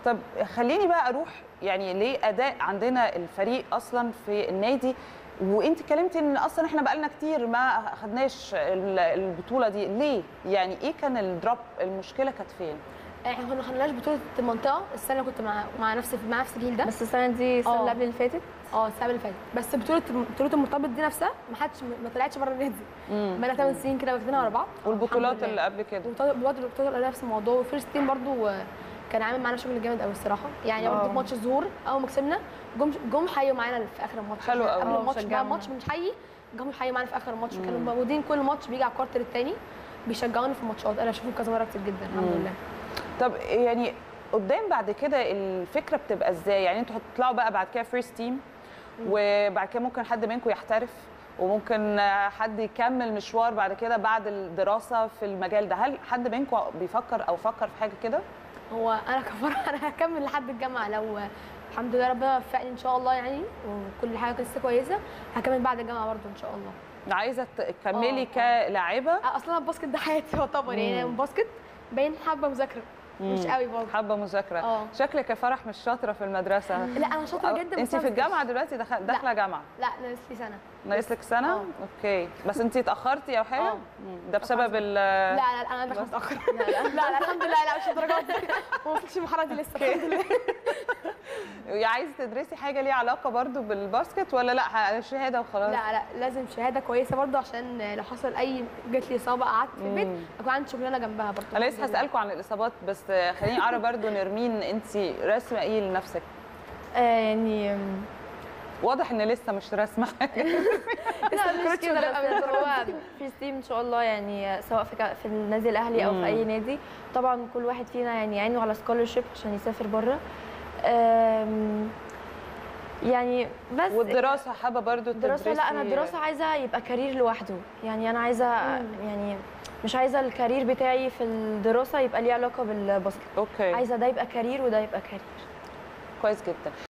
طب خليني بقى اروح يعني ليه اداء عندنا الفريق اصلا في النادي وانت اتكلمتي ان اصلا احنا بقالنا كتير ما خدناش ال- البطوله دي ليه يعني ايه كان الدروب المشكله كانت فين احنا ما خدناش بطوله المنطقه السنه كنت مع مع نفس مع نفس الجيل ده بس السنه دي السنه آه. اللي قبل اللي فاتت اه السنه اللي فاتت بس بطوله بطوله المرتبط دي نفسها ما حدش ما طلعتش بره النادي بقى 8 سنين كده واخدينها ورا بعض والبطولات الحمد لله. اللي قبل كده وبطولات البطولات اللي نفس الموضوع والفيرست تيم برضو آه، كان عامل معانا شغل جامد قوي الصراحه يعني آه. برضو في ماتش الظهور اول ما كسبنا جم جم حيوا معانا في اخر الماتش حلو إحنا قوي. قبل آه، الماتش بقى شجعونا. الماتش بنحيي جم يحيوا معانا في اخر الماتش كانوا موجودين كل ماتش بيجي على الكوارتر الثاني بيشجعوني في الماتشات انا اشوفهم كذا مره كتير جدا الحمد لله طب يعني قدام بعد كده الفكره بتبقى ازاي يعني انتوا هتطلعوا بقى بعد كده فيرست تيم وبعد كده ممكن حد منكم يحترف وممكن حد يكمل مشوار بعد كده بعد الدراسه في المجال ده هل حد منكم بيفكر او فكر في حاجه كده هو انا كفرح انا هكمل لحد الجامعه لو الحمد لله ربنا وفقني ان شاء الله يعني وكل حاجه لسه كويسه هكمل بعد الجامعه برضو ان شاء الله عايزه تكملي آه، كلاعبه اصلا أنا الباسكت ده حياتي يعتبر يعني أنا الباسكت باين حابه مذاكره مش قوي برضه حابه مذاكره آه. شكلك يا فرح مش شاطره في المدرسه لا انا شاطره جدا انت بس أنا في ما الجامعه دلوقتي دخل- داخله جامعه لا ناقص لي سنه ناقص لك سنه آه. اوكي بس انت اتاخرتي او حاجه آه. مم. ده بسبب ال لا لا لا انا داخله متاخر لا لا لا الحمد لله لا مش الدرجات دي ما وصلتش المرحله دي لسه الحمد لله عايزه تدرسي حاجه ليها علاقه برضو بالباسكت ولا لا ح- شهاده وخلاص لا لا لازم شهاده كويسه برضه عشان لو حصل اي جات لي اصابه قعدت في البيت اكون عندي شغلانه جنبها برضه انا لسه هسالكم عن الاصابات بس خليني اعرف برضو نرمين انت راسمه ايه لنفسك آه يعني آم، واضح ان لسه مش راسمه حاجه لا مش كده بقى من بس هو في ستيم ان شاء الله يعني سواء في ك- في النادي الاهلي او مم. في اي نادي طبعا كل واحد فينا يعني عينه على سكولرشيب عشان يسافر بره يعني بس والدراسه حابه برضو الدراسه لا انا تدرسي- الدراسه عايزه يبقى كارير لوحده يعني انا عايزه يعني مش عايزه الكارير بتاعي في الدراسه يبقى ليه علاقه بالباسكت اوكي عايزه ده يبقى كارير وده يبقى كارير كويس جدا